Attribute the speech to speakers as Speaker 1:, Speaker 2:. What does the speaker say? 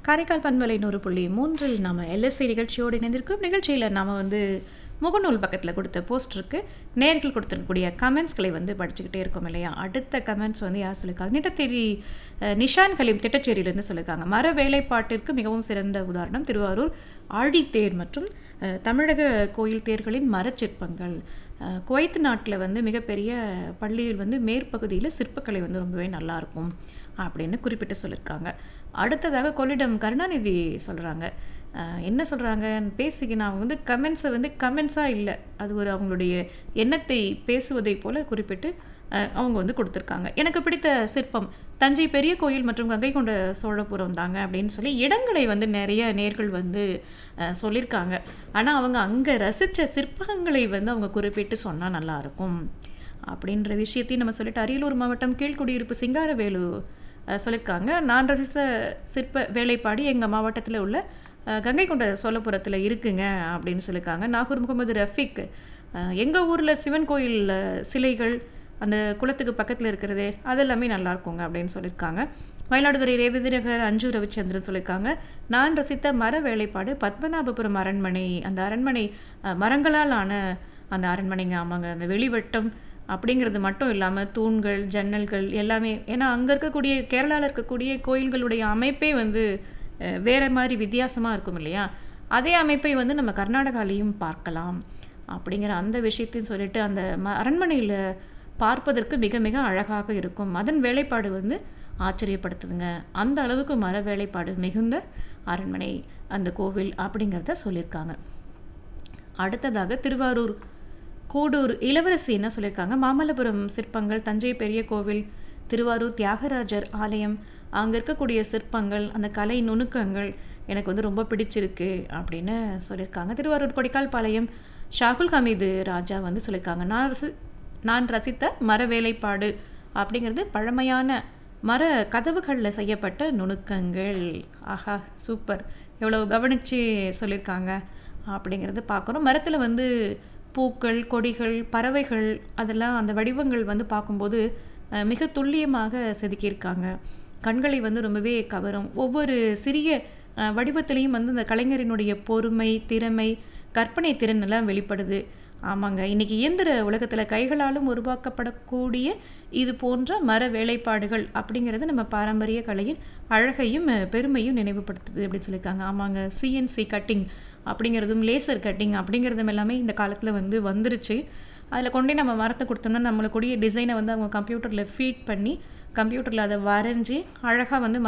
Speaker 1: காரைக்கால் பண்பலை நூறு புள்ளி மூன்றில் நம்ம எல்எஸ்சி நிகழ்ச்சியோடு இணைந்திருக்கும் நிகழ்ச்சியில் நாம் வந்து முகநூல் பக்கத்தில் கொடுத்த போஸ்டருக்கு நேர்கள் கொடுத்துருக்கக்கூடிய கமெண்ட்ஸ்களை வந்து படிச்சுக்கிட்டே இருக்கோம் இல்லையா அடுத்த கமெண்ட்ஸ் வந்து யார் சொல்லியிருக்காங்க நிட்டத்தேரி அஹ், நிஷான் கலீம் திட்டச்சேரியிலேருந்து சொல்லியிருக்காங்க மர வேலைப்பாட்டிற்கு மிகவும் சிறந்த உதாரணம் திருவாரூர் ஆழித்தேர் மற்றும் அஹ், தமிழக கோயில் தேர்களின் மரச்சிற்பங்கள் அஹ், குவைத் நாட்டில் வந்து மிகப்பெரிய பள்ளியில் வந்து மேற்பகுதியில் சிற்பக்கலை வந்து ரொம்பவே நல்லாயிருக்கும் அப்படின்னு குறிப்பிட்டு சொல்லியிருக்காங்க அடுத்ததாக கொள்ளிடம் கருணாநிதி சொல்கிறாங்க என்ன சொல்கிறாங்க பேசிக்க நான் வந்து கமெண்ட்ஸை வந்து கமெண்ட்ஸாக இல்லை அது ஒரு அவங்களுடைய எண்ணத்தை பேசுவதை போல குறிப்பிட்டு அஹ், அவங்க வந்து கொடுத்துருக்காங்க எனக்கு பிடித்த சிற்பம் தஞ்சை பெரிய கோயில் மற்றும் கங்கை கொண்ட சோழபுரம் தாங்க அப்படின்னு சொல்லி இடங்களை வந்து நிறைய நேர்கள் வந்து அஹ், சொல்லியிருக்காங்க ஆனால் அவங்க அங்கே ரசித்த சிற்பங்களை வந்து அவங்க குறிப்பிட்டு சொன்னால் நல்லாயிருக்கும் அப்படின்ற விஷயத்தையும் நம்ம சொல்லிட்டு அரியலூர் மாவட்டம் கீழ்குடியிருப்பு சிங்காரவேலு அஹ், சொல்லியிருக்காங்க நான் ரசித்த சிற்ப வேலைப்பாடு எங்கள் மாவட்டத்தில் உள்ள அஹ், கங்கை கொண்ட சோழபுரத்தில் இருக்குங்க அப்படின்னு சொல்லியிருக்காங்க நாகூர் முகமது ரஃபிக் எங்கள் ஊரில் சிவன் கோயில் அஹ், சிலைகள் அந்த குளத்துக்கு பக்கத்தில் இருக்கிறது அதெல்லாமே நல்லா இருக்குங்க அப்படின்னு சொல்லியிருக்காங்க மயிலாடுதுறை ரேவதி நகர் அஞ்சு ரவிச்சந்திரன் சொல்லியிருக்காங்க நான் ரசித்த மர வேலைப்பாடு பத்மநாபபுரம் அரண்மனை அந்த அரண்மனை அஹ், மரங்களால் ஆன அந்த அரண்மனைங்க ஆமாங்க அந்த வெளிவட்டம் அப்படிங்கிறது மட்டும் இல்லாமல் தூண்கள் ஜன்னல்கள் எல்லாமே ஏன்னா அங்கே இருக்கக்கூடிய கேரளாவில் இருக்கக்கூடிய கோயில்களுடைய அமைப்பே வந்து அஹ், வேற மாதிரி வித்தியாசமாக இருக்கும் இல்லையா அதே அமைப்பை வந்து நம்ம கர்நாடகாலையும் பார்க்கலாம் அப்படிங்கிற அந்த விஷயத்தையும் சொல்லிட்டு அந்த ம அரண்மனையில் பார்ப்பதற்கு மிக மிக அழகாக இருக்கும் அதன் வேலைப்பாடு வந்து ஆச்சரியப்படுத்துதுங்க அந்த அளவுக்கு மர வேலைப்பாடு மிகுந்த அரண்மனை அந்த கோவில் அப்படிங்கிறத சொல்லியிருக்காங்க அடுத்ததாக திருவாரூர் கூடூர் இளவரசி என்ன சொல்லியிருக்காங்க மாமல்லபுரம் சிற்பங்கள் தஞ்சை பெரிய கோவில் திருவாரூர் தியாகராஜர் ஆலயம் அங்கே இருக்கக்கூடிய சிற்பங்கள் அந்த கலை நுணுக்கங்கள் எனக்கு வந்து ரொம்ப பிடிச்சிருக்கு அப்படின்னு சொல்லியிருக்காங்க திருவாரூர் கொடிக்கால் பாளையம் ஷாகுல் ஹமீது ராஜா வந்து சொல்லியிருக்காங்க நான் ரசி நான் ரசித்த மர வேலைப்பாடு அப்படிங்கிறது பழமையான மர கதவுகளில் செய்யப்பட்ட நுணுக்கங்கள் ஆஹா சூப்பர் எவ்வளோ கவனித்து சொல்லியிருக்காங்க அப்படிங்கிறது பார்க்குறோம் மரத்தில் வந்து பூக்கள் கொடிகள் பறவைகள் அதெல்லாம் அந்த வடிவங்கள் வந்து பார்க்கும்போது அஹ், மிக துல்லியமாக செதுக்கியிருக்காங்க கண்களை வந்து ரொம்பவே கவரும் ஒவ்வொரு சிறிய அஹ், வடிவத்திலையும் வந்து அந்த கலைஞரினுடைய பொறுமை திறமை கற்பனை திறன் எல்லாம் வெளிப்படுது ஆமாங்க இன்னைக்கு இயந்திர உலகத்தில் கைகளாலும் உருவாக்கப்படக்கூடிய இது போன்ற மர வேலைப்பாடுகள் அப்படிங்கிறது நம்ம பாரம்பரிய கலையின் அழகையும் அஹ், பெருமையும் நினைவுபடுத்துது அப்படின்னு சொல்லியிருக்காங்க ஆமாங்க சிஎன்சி கட்டிங் அப்படிங்கிறதும் லேசர் கட்டிங் அப்படிங்கிறதும் எல்லாமே இந்த காலத்தில் வந்து வந்துருச்சு அதில் கொண்டே நம்ம மரத்தை கொடுத்தோம்னா நம்மளுக்குடைய டிசைனை வந்து அவங்க கம்ப்யூட்டரில் ஃபீட் பண்ணி கம்ப்யூட்டரில் அதை வரைஞ்சி அழகாக வந்து